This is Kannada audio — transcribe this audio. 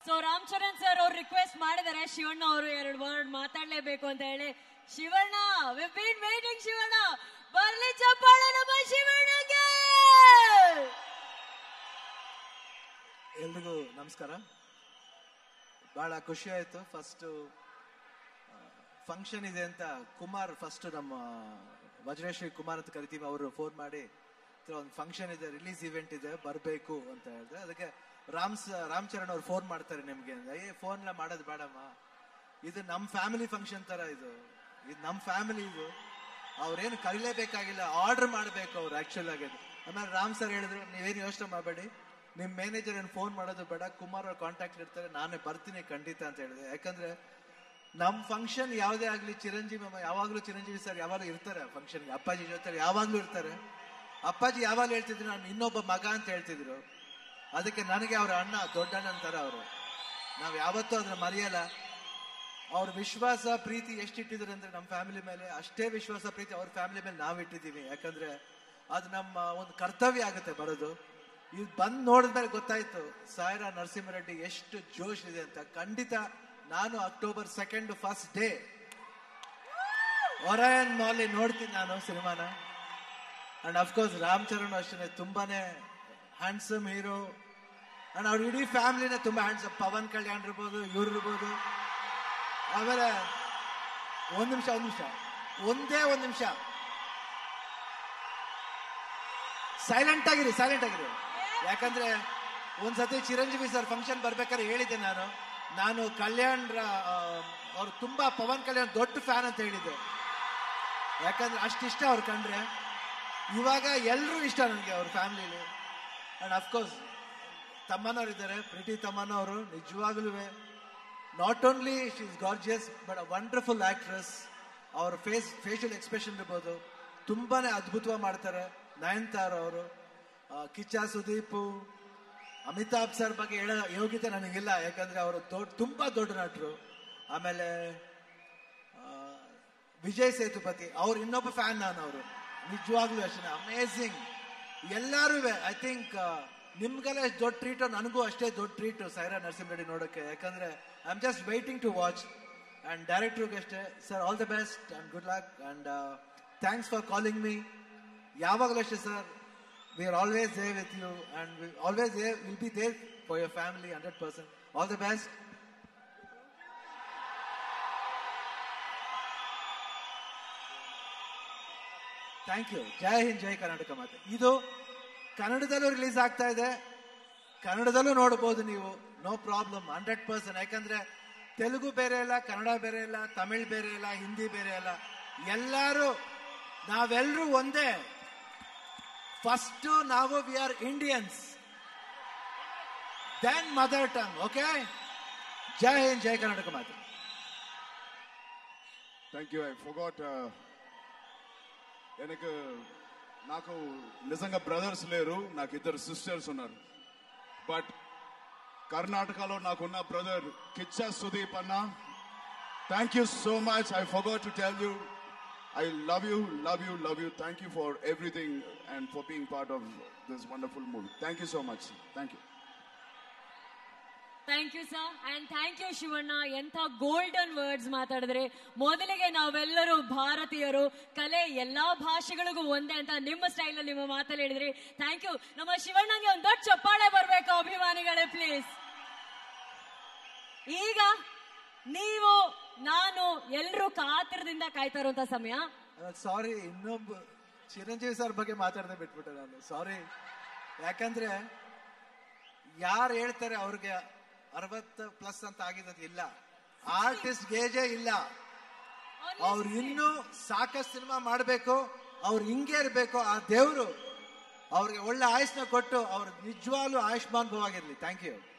ಸೊ ರಾಮ್ ಚರಣ್ ಸರ್ ಅವ್ರು ರಿಕ್ವೆಸ್ಟ್ ಮಾಡಿದಾರೆ ಶಿವಣ್ಣ ಅವರು ಎರಡು ವರ್ಡ್ ಮಾತಾಡ್ಲೇಬೇಕು ಅಂತ ಹೇಳಿ Shivanna we been waiting Shivanna ಬರ್ಲಿ ಚಪ್ಪಾಳೆ ನಮ್ಮ ಶಿವಣ್ಣಗೆ ಎಲ್ರಿಗೂ ನಮಸ್ಕಾರ ಬಹಳ ಖುಷಿ ಆಯ್ತು ಫಸ್ಟ್ ಫಂಕ್ಷನ್ ಇದೆ ಅಂತ ಕುಮಾರ್ ಫಸ್ಟ್ ನಮ್ಮ ವಜ್ರೇಶ್ವರಿ ಕುಮಾರ್ ಅಂತ ಕರಿತೀವಿ ಅವರು ಫೋನ್ ಮಾಡಿ ಒಂದು ಫಂಕ್ಷನ್ ಇದೆ ರಿಲೀಸ್ ಇವೆಂಟ್ ಇದೆ ಬರಬೇಕು ಅಂತ ಹೇಳಿದ್ರೆ ಅದಕ್ಕೆ ರಾಮ್ ಸ- ರಾಮ್ ಚರಣ್ ಅವ್ರು ಫೋನ್ ಮಾಡ್ತಾರೆ ನಿಮ್ಗೆ ಅಂದ್ರೆ, ಏ ಫೋನ್ ಎಲ್ಲ ಮಾಡೋದು ಬೇಡಮ್ಮ ಇದು ನಮ್ಮ ಫ್ಯಾಮಿಲಿ ಫಂಕ್ಷನ್ ತರ ಇದು ಇದು ನಮ್ಮ ಫ್ಯಾಮಿಲಿ ಇದು ಅವ್ರೇನು ಕರಿಲೇಬೇಕಾಗಿಲ್ಲ ಆರ್ಡರ್ ಮಾಡಬೇಕು ಅವ್ರು ಆಕ್ಚುಲ್ ಆಗಿ ಅದು. ಆಮೇಲೆ ರಾಮ್ ಸರ್ ಹೇಳಿದ್ರು ನೀವೇನು ಯೋಚನೆ ಮಾಡಬೇಡಿ ನಿಮ್ ಮ್ಯಾನೇಜರ್ ಏನು ಫೋನ್ ಮಾಡೋದು ಬೇಡ ಕುಮಾರ್ ಅವ್ರ ಕಾಂಟ್ಯಾಕ್ಟ್ ಇರ್ತಾರೆ ನಾನೇ ಬರ್ತೀನಿ ಖಂಡಿತ ಅಂತ ಹೇಳಿದೆ ಯಾಕಂದ್ರೆ ನಮ್ ಫಂಕ್ಷನ್ ಯಾವುದೇ ಆಗ್ಲಿ ಚಿರಂಜೀವಿ ಅಮ್ಮ ಯಾವಾಗ್ಲೂ ಚಿರಂಜೀವಿ ಸರ್ ಯಾವಾಗ್ಲೂ ಇರ್ತಾರೆ ಫಂಕ್ಷನ್ಗೆ ಅಪ್ಪಾಜಿ ಜೊತೆ ಯಾವಾಗ್ಲೂ ಇರ್ತಾರೆ ಅಪ್ಪಾಜಿ ಯಾವಾಗ್ಲೂ ಹೇಳ್ತಿದ್ರು ನಾನು ಇನ್ನೊಬ್ಬ ಮಗ ಅಂತ ಹೇಳ್ತಿದ್ರು ಅದಕ್ಕೆ ನನಗೆ ಅವ್ರ ಅಣ್ಣ ದೊಡ್ಡ ಅಣ್ಣನ ತರ ಅವರು ನಾವ್ ಯಾವತ್ತೂ ಅದನ್ನ ಮರೆಯಲ್ಲ ಅವ್ರ ವಿಶ್ವಾಸ ಪ್ರೀತಿ ಎಷ್ಟಿಟ್ಟಿದ್ರು ಅಂದ್ರೆ ನಮ್ಮ ಫ್ಯಾಮಿಲಿ ಮೇಲೆ ಅಷ್ಟೇ ವಿಶ್ವಾಸ ಪ್ರೀತಿ ಅವ್ರ ಫ್ಯಾಮಿಲಿ ಮೇಲೆ ನಾವ್ ಇಟ್ಟಿದೀವಿ ಯಾಕಂದ್ರೆ ಅದು ನಮ್ಮ ಒಂದು ಕರ್ತವ್ಯ ಆಗುತ್ತೆ ಬರೋದು ಇದು ಬಂದ್ ನೋಡಿದ್ಮೇಲೆ ಗೊತ್ತಾಯ್ತು ಸಾಯಿರಾ ನರಸಿಂಹರೆಡ್ಡಿ ಎಷ್ಟು ಜೋಶ್ ಇದೆ ಅಂತ ಖಂಡಿತ ನಾನು October second first day Orion ಮಾಲಿ ನೋಡ್ತೀನಿ ನಾನು ಸಿನಿಮಾನ ಅಂಡ್ ಅಫ್ಕೋರ್ಸ್ ರಾಮ್ ಚರಣ್ ಅಷ್ಟೇ ತುಂಬಾನೇ ಹ್ಯಾಂಡ್ಸಮ್ ಹೀರೋ ಅಂಡ್ ಅವ್ರ ಇಡೀ ಫ್ಯಾಮಿಲಿನೇ ತುಂಬಾ ಹ್ಯಾಂಡ್ಸಮ್ ಪವನ್ ಕಲ್ಯಾಣ್ ಇರ್ಬೋದು ಇವ್ರು ಇರ್ಬೋದು ಆಮೇಲೆ ಒಂದ್ ನಿಮಿಷ ಒಂದ್ ನಿಮಿಷ ಒಂದೇ ಒಂದ್ ನಿಮಿಷ ಸೈಲೆಂಟ್ ಆಗಿರಿ ಸೈಲೆಂಟ್ ಆಗಿರಿ ಯಾಕಂದ್ರೆ ಒಂದ್ಸತಿ ಚಿರಂಜೀವಿ ಸರ್ ಫಂಕ್ಷನ್ ಬರ್ಬೇಕಾದ್ರೆ ಹೇಳಿದ್ದೆ ನಾನು ನಾನು ಕಲ್ಯಾಣ್ ಅವ್ರು ತುಂಬಾ ಪವನ್ ಕಲ್ಯಾಣ್ ದೊಡ್ಡ ಫ್ಯಾನ್ ಅಂತ ಹೇಳಿದ್ದೆ ಯಾಕಂದ್ರೆ ಅಷ್ಟಿಷ್ಟ ಅವ್ರು ಕಂಡ್ರೆ ಇವಾಗ ಎಲ್ಲರೂ ಇಷ್ಟ ನನಗೆ ಅವ್ರ ಫ್ಯಾಮಿಲಿಲಿ ಅಂಡ್ ಅಫ್ಕೋರ್ಸ್ ತಮ್ಮನವ್ರು ಇದ್ದಾರೆ ಪ್ರೀತಿ ತಮ್ಮನವರು ನಿಜವಾಗ್ಲೂ not only she is gorgeous but a wonderful actress ಅವ್ರ ಫೇಸ್ ಫೇಶಿಯಲ್ ಎಕ್ಸ್ಪ್ರೆಷನ್ ಇರ್ಬೋದು ತುಂಬಾನೇ ಅದ್ಭುತವಾಗಿ ಮಾಡ್ತಾರೆ ನಯನ್ತಾರ್ ಅವರು ಕಿಚ್ಚ ಸುದೀಪ್ ಅಮಿತಾಬ್ ಸರ್ ಬಗ್ಗೆ ಹೇಳೋ ಯೋಗ್ಯತೆ ನನಗಿಲ್ಲ ಯಾಕಂದ್ರೆ ಅವರು ದೊಡ್ಡ ತುಂಬಾ ದೊಡ್ಡ ನಟರು ಆಮೇಲೆ ಆ, ವಿಜಯ್ ಸೇತುಪತಿ ಅವ್ರು ಇನ್ನೊಬ್ಬ ಫ್ಯಾನ್ ನಾನು ಅವರು ನಿಜವಾಗ್ಲೂ ಅಷ್ಟೇ ಅಮೇಝಿಂಗ್ ಎಲ್ಲರೂ ಐ ಥಿಂಕ್ ನಿಮ್ಗೆಲ್ಲ ಎಷ್ಟು ದೊಡ್ಡ ಟ್ರೀಟ್ ನನಗೂ ಅಷ್ಟೇ ದೊಡ್ಡ ಟ್ರೀಟ್ ಸೈರಾ ನರಸಿಂಹರೆಡ್ಡಿ ನೋಡೋಕೆ ಯಾಕಂದ್ರೆ I am just waiting to watch and ಡೈರೆಕ್ಟ್ರಿಗೆ ಅಷ್ಟೇ sir all the best and good luck and thanks for calling me ಯಾವಾಗಲೂ ಅಷ್ಟೇ sir we are always there with you and always there will be there for your family hundred percent all the best thank you ಜೈ ಹಿಂದ್ ಜೈ ಕರ್ನಾಟಕ ಮಾತೆ ಇದು ಕನ್ನಡದಲ್ಲೂ ರಿಲೀಸ್ ಆಗ್ತಾ ಇದೆ ಕನ್ನಡದಲ್ಲೂ ನೋಡಬಹುದು ನೀವು ನೋ ಪ್ರಾಬ್ಲಮ್ ಹಂಡ್ರೆಡ್ ಪರ್ಸೆಂಟ್ ಯಾಕಂದ್ರೆ ತೆಲುಗು ಬೇರೆ ಇಲ್ಲ ಕನ್ನಡ ಬೇರೆ ಇಲ್ಲ ತಮಿಳ್ ಬೇರೆ ಇಲ್ಲ ಹಿಂದಿ ಬೇರೆ ಇಲ್ಲ ಎಲ್ಲರೂ ನಾವೆಲ್ಲರೂ ಒಂದೇ ಫಸ್ಟ್ ನಾವು we are Indians then mother tongue okay ಜೈ ಹಿಂದ್ ಜೈ ಕರ್ನಾಟಕ ಮಾತೆ థ్యాంక్ యూ ఐ ఫొగాట్ எனக்கு నాకు నిజంగా బ్రదర్స్ లేరు నాకు ఇద్దరు సిస్టర్స్ ఉన్నారు బట్ కర్ణాటకలో నాకున్న బ్రదర్ కిచ్చా సుదీప్ అన్న thank you so much I forgot to tell you I love you love you love you thank you for everything and for being part of this wonderful movie thank you so much thank you thank you sir and thank you Shivanna ಎಂಥ ಗೋಲ್ಡನ್ ವರ್ಡ್ಸ್ ಮಾತಾಡಿದ್ರೆ ಮೊದಲಿಗೆ ನಾವೆಲ್ಲರೂ ಭಾರತೀಯರು ಕಲೆ ಎಲ್ಲಾ ಭಾಷೆಗಳಿಗೂ ಒಂದೇ ಅಂತ ನಿಮ್ಮ ಸ್ಟೈಲ್ ನಿಮ್ಮ ಮಾತಲ್ಲಿ ಹೇಳಿದ್ರಿ ಥ್ಯಾಂಕ್ ಯು ನಮ್ಮ ಶಿವಣ್ಣಗೆ ಒಂದು ದೊಡ್ಡ ಚಪ್ಪಾಳೆ ಬರ್ಬೇಕು ಅಭಿಮಾನಿಗಳೇ ಪ್ಲೀಸ್ ಈಗ ನೀವು ನಾನು ಎಲ್ಲರೂ ಕಾತರದಿಂದ ಕಾಯ್ತಾ ಇರುವಂತ ಸಮಯ ಸಾರಿ ಇನ್ನೊಬ್ಬ ಚಿರಂಜೀವಿ ಸರ್ ಬಗ್ಗೆ ಮಾತಾಡದೆ ಬಿಟ್ಬಿಟ್ಟೆ ನಾನು ಸಾರಿ ಯಾಕಂದ್ರೆ ಯಾರು ಹೇಳ್ತಾರೆ ಅವ್ರಿಗೆ ಅರವತ್ತು ಪ್ಲಸ್ ಅಂತ ಆಗಿದೆ ಅಂತ ಇಲ್ಲ ಆರ್ಟಿಸ್ಟ್ ಗೇಜೇ ಇಲ್ಲ ಅವ್ರು ಇನ್ನೂ ಸಾಕಷ್ಟು ಸಿನಿಮಾ ಮಾಡಬೇಕು ಅವ್ರು ಹಿಂಗೆ ಇರಬೇಕು ಆ ದೇವರು ಅವ್ರಿಗೆ ಒಳ್ಳೆ ಆಯುಸ್ನ ಕೊಟ್ಟು ಅವ್ರು ನಿಜವಾಗ್ಲೂ ಆಯುಷ್ಮಾನ್ ಭವಾಗಿರ್ಲಿ ಥ್ಯಾಂಕ್ ಯು